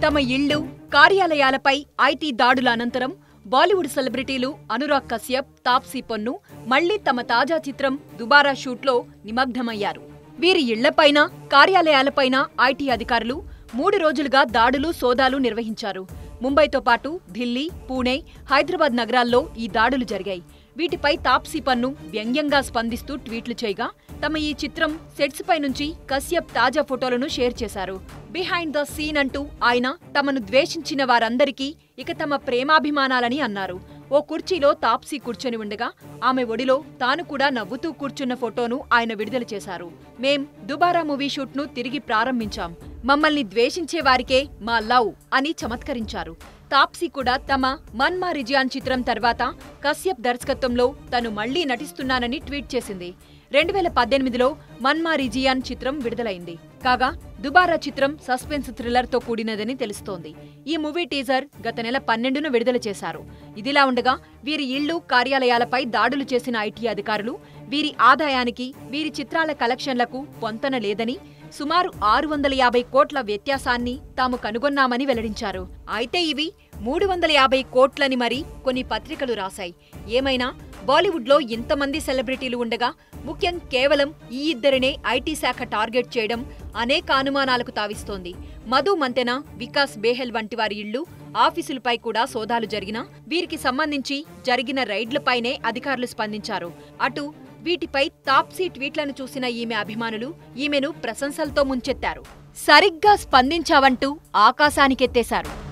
తమ ఇళ్లు కార్యాలయాలపై ఐటీ దాడుల అనంతరం బాలీవుడ్ సెలబ్రిటీలు అనురాగ్ కశ్యప్ తాప్సీ పొన్ను మళ్లీ తమ తాజా చిత్రం దుబారా షూట్లో నిమగ్నమయ్యారు వీరి ఇళ్లపైన కార్యాలయాలపైన ఐటీ అధికారులు మూడు రోజులుగా దాడులు సోదాలు నిర్వహించారు ముంబైతో పాటు ఢిల్లీ పూణే హైదరాబాద్ నగరాల్లో ఈ దాడులు జరిగాయి వీటిపై తాప్సీ పన్ను వ్యంగ్యంగా స్పందిస్తూ ట్వీట్లు చేయగా తమ ఈ చిత్రం సెట్స్ పై నుంచి కశ్యప్ తాజా ఫోటోలను షేర్ చేశారు బిహైండ్ ద సీన్ అంటూ ఆయన తమను ద్వేషించిన వారందరికీ ఇక తమ ప్రేమాభిమానాలని అన్నారు ఓ కుర్చీలో తాప్సీ కూర్చొని ఉండగా ఆమె ఒడిలో తాను కూడా నవ్వుతూ కూర్చున్న ఫోటోను ఆయన విడుదల చేశారు మేం దుబారా మూవీ షూట్ను తిరిగి ప్రారంభించాం మమ్మల్ని ద్వేషించే వారికే మా లవ్ అని చమత్కరించారు తాప్సీ కూడా తమ మన్మా రిజియాన్ చిత్రం తర్వాత కశ్యప్ దర్శకత్వంలో తను మళ్లీ నటిస్తున్నానని ట్వీట్ చేసింది రెండు వేల పద్దెనిమిదిలో మన్మా రిజియాన్ చిత్రం విడుదలైంది కాగా దుబారా చిత్రం సస్పెన్స్ థ్రిల్లర్ తో కూడినదని తెలుస్తోంది ఈ మూవీ టీజర్ గత నెల పన్నెండున విడుదల చేశారు ఇదిలా ఉండగా వీరి ఇళ్లు కార్యాలయాలపై దాడులు చేసిన ఐటీ అధికారులు వీరి ఆదాయానికి వీరి చిత్రాల కలెక్షన్లకు పొంతన లేదని సుమారు ఆరు వందల యాభై కోట్ల వ్యత్యాసాన్ని తాము కనుగొన్నామని వెల్లడించారు అయితే ఇవి మూడు వందల యాభై కోట్లని మరి కొన్ని పత్రికలు రాశాయి ఏమైనా బాలీవుడ్లో ఇంతమంది సెలబ్రిటీలు ఉండగా ముఖ్యం కేవలం ఈ ఇద్దరినే ఐటీ శాఖ టార్గెట్ చేయడం అనేక అనుమానాలకు తావిస్తోంది మధు మంతెన వికాస్ బేహెల్ వంటి వారి ఇళ్లు ఆఫీసులపై కూడా సోదాలు జరిగినా వీరికి సంబంధించి జరిగిన రైడ్లపైనే అధికారులు స్పందించారు అటు వీటిపై తాప్సీ ట్వీట్లను చూసిన ఈమె అభిమానులు ఈమెను ప్రశంసలతో ముంచెత్తారు సరిగ్గా స్పందించావంటూ ఆకాశానికెత్తేశారు